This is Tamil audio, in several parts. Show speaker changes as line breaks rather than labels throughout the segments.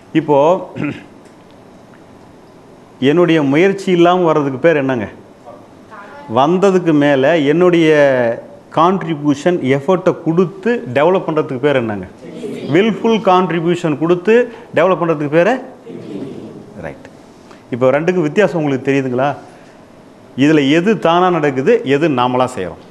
இப்போது என்னுடைய முயற்சி இல்லாமல் வர்றதுக்கு பேர் என்னங்க வந்ததுக்கு மேலே என்னுடைய கான்ட்ரிபியூஷன் எஃபர்ட்டை கொடுத்து டெவலப் பண்ணுறதுக்கு பேர் என்னங்க வில்ஃபுல் கான்ட்ரிபியூஷன் கொடுத்து டெவலப் பண்ணுறதுக்கு பேர் ரைட் இப்போ ரெண்டுக்கும் வித்தியாசம் உங்களுக்கு தெரியுதுங்களா இதில் எது தானாக நடக்குது எது நாமளாக செய்கிறோம்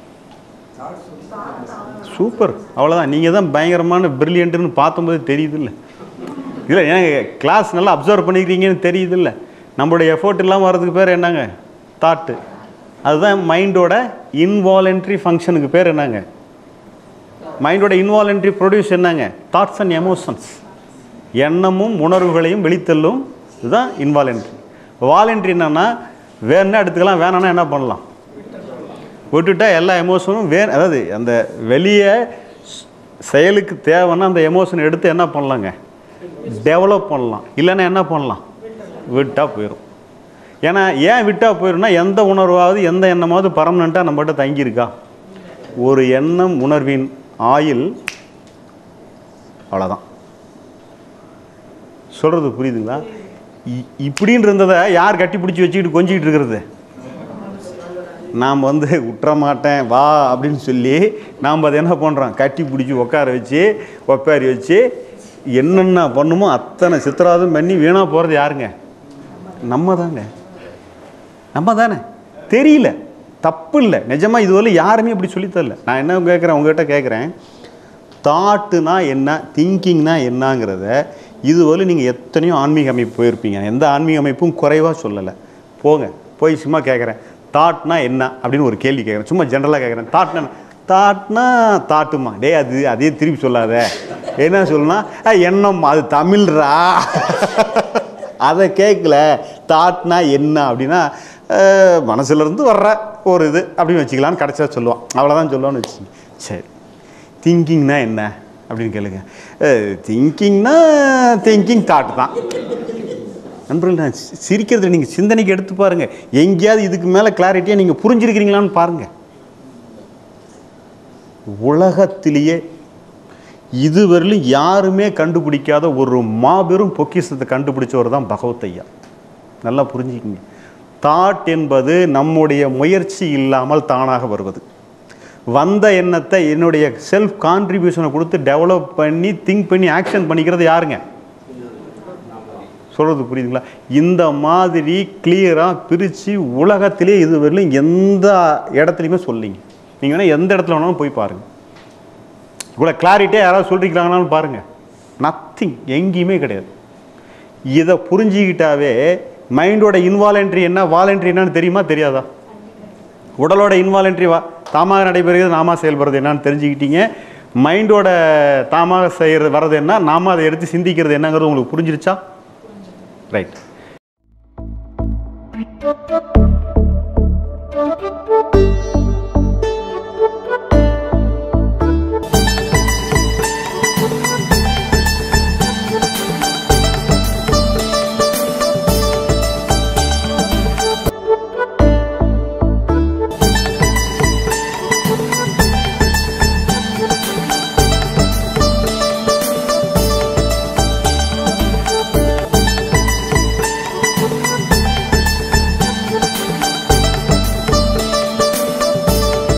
சூப்பர் அவ்வளோதான் நீங்கள் தான் பயங்கரமான பிரில்லியன்ட்டுன்னு பார்க்கும்போது தெரியுது இல்லை இல்லை ஏங்க கிளாஸ் நல்லா அப்சர்வ் பண்ணிக்கிறீங்கன்னு தெரியுது இல்லை நம்மளுடைய எஃபோர்ட் இல்லாமல் வர்றதுக்கு பேர் என்னங்க தாட்டு அதுதான் மைண்டோட இன்வாலன்ட்ரி ஃபங்க்ஷனுக்கு பேர் என்னங்க மைண்டோட இன்வாலன்ட்ரி ப்ரொடியூஸ் என்னங்க தாட்ஸ் அண்ட் எமோஷன்ஸ் எண்ணமும் உணர்வுகளையும் வெளித்தள்ளும் இதுதான் இன்வாலன்ட்ரி வாலண்ட்ரி என்னன்னா வேணும்னா எடுத்துக்கலாம் வேணாம்னா என்ன பண்ணலாம் விட்டுட்டா எல்லா எமோஷனும் வே அதாவது அந்த வெளியே ஸ்- செயலுக்கு தேவைன்னா அந்த எமோஷன் எடுத்து என்ன பண்ணலாங்க டெவலப் பண்ணலாம் இல்லைன்னா என்ன பண்ணலாம் விட்டா போயிடும் ஏன்னா ஏன் விட்டா போயிடும்னா எந்த உணர்வாவது எந்த எண்ணமாவது பர்மனெண்ட்டாக நம்மகிட்ட தங்கியிருக்கா ஒரு எண்ணம் உணர்வின் ஆயில் அவ்வளோதான் சொல்கிறது புரியுதுங்களா இ- இப்படின்னு இருந்ததை யார் கட்டி பிடிச்சி வச்சுக்கிட்டு கொஞ்சிக்கிட்டு இருக்கிறது நாம் வந்து விட்டுற மாட்டேன் வா அப்படின்னு சொல்லி நாம் அதை என்ன பண்ணுறோம் கட்டி பிடிச்சி உட்கார வச்சு உட்காரி வச்சு என்னென்ன பண்ணுமோ அத்தனை சித்திராதம் பண்ணி வீணாக போகிறது யாருங்க நம்ம தாங்க நம்ம தானே தெரியல தப்பு இல்லை நிஜமாக இதுவரை யாருமே இப்படி சொல்லித் தரல நான் என்ன கேட்குறேன் உங்ககிட்ட கேட்குறேன் தாட்டுனா என்ன திங்கிங்னா என்னங்கிறத இதுவரை நீங்கள் எத்தனையோ ஆன்மீக அமைப்பு போயிருப்பீங்க எந்த ஆன்மீக அமைப்பும் குறைவாக சொல்லலை போங்க போய் சும்மா கேட்குறேன் தாட்னா என்ன அப்படின்னு ஒரு கேள்வி கேட்குறேன் சும்மா ஜென்ரலாக கேட்குறேன் தாட்னா என்ன? தாட்னா தாட்டுமா டேய் அது அதே திருப்பி சொல்லாத என்ன சொல்லணும்னா "அஹ், எண்ணம் அது தமிழ்ரா அதை கேட்கல தாட்னா என்ன அப்படின்னா அஹ், மனசுலேருந்து வர்ற ஒரு இது அப்படின்னு வச்சுக்கலான்னு கடைசியாக சொல்லுவான் அவ்வளோதான் சொல்லுவான்னு வச்சுங்க சரி திங்கிங்னா என்ன அப்படின்னு கேளுங்க திங்கிங்னா திங்கிங் தாட் தான் நண்பர்கள் நான் சி- சிரிக்கிறத நீங்கள் சிந்தனைக்கு எடுத்து பாருங்கள் எங்கேயாவது இதுக்கு மேலே கிளாரிட்டியாக நீங்கள் புரிஞ்சிருக்கிறீங்களான்னு பாருங்கள் உலகத்திலேயே இதுவரையிலும் யாருமே கண்டுபிடிக்காத ஒரு மாபெரும் பொக்கிஷத்தை கண்டுபிடிச்சவர் தான் பகவத் ஐயா நல்லா புரிஞ்சுக்கிங்க தாட் என்பது நம்முடைய முயற்சி இல்லாமல் தானாக வருவது வந்த எண்ணத்தை என்னுடைய செல்ஃப் கான்ட்ரிபியூஷனை கொடுத்து டெவலப் பண்ணி திங்க் பண்ணி ஆக்ஷன் பண்ணிக்கிறது யாருங்க சொல்கிறது புரியுதுங்களா இந்த மாதிரி கிளியராக பிரித்து உலகத்திலே இதுவரையிலும் எந்த இடத்துலையுமே சொல்லிங்க நீங்கள் வேணால் எந்த இடத்துல வேணாலும் போய் பாருங்கள் இவ்வளோ கிளாரிட்டியாக யாராவது சொல்லிருக்கிறாங்களான்னு பாருங்கள் நத்திங் எங்கேயுமே கிடையாது இதை புரிஞ்சுக்கிட்டாவே மைண்டோட இன்வாலன்ட்ரி என்ன வாலண்ட்ரி என்னன்னு தெரியுமா தெரியாதா உடலோட இன்வாலன்ட்ரி வா தாமாக நடைபெறுகிறது நாம செயல்படுறது என்னன்னு தெரிஞ்சுக்கிட்டீங்க மைண்டோட தாமாக செய்கிறது வர்றது என்ன நாம அதை எடுத்து சிந்திக்கிறது என்னங்கிறது உங்களுக்கு புரிஞ்சிருச்சா ரைட்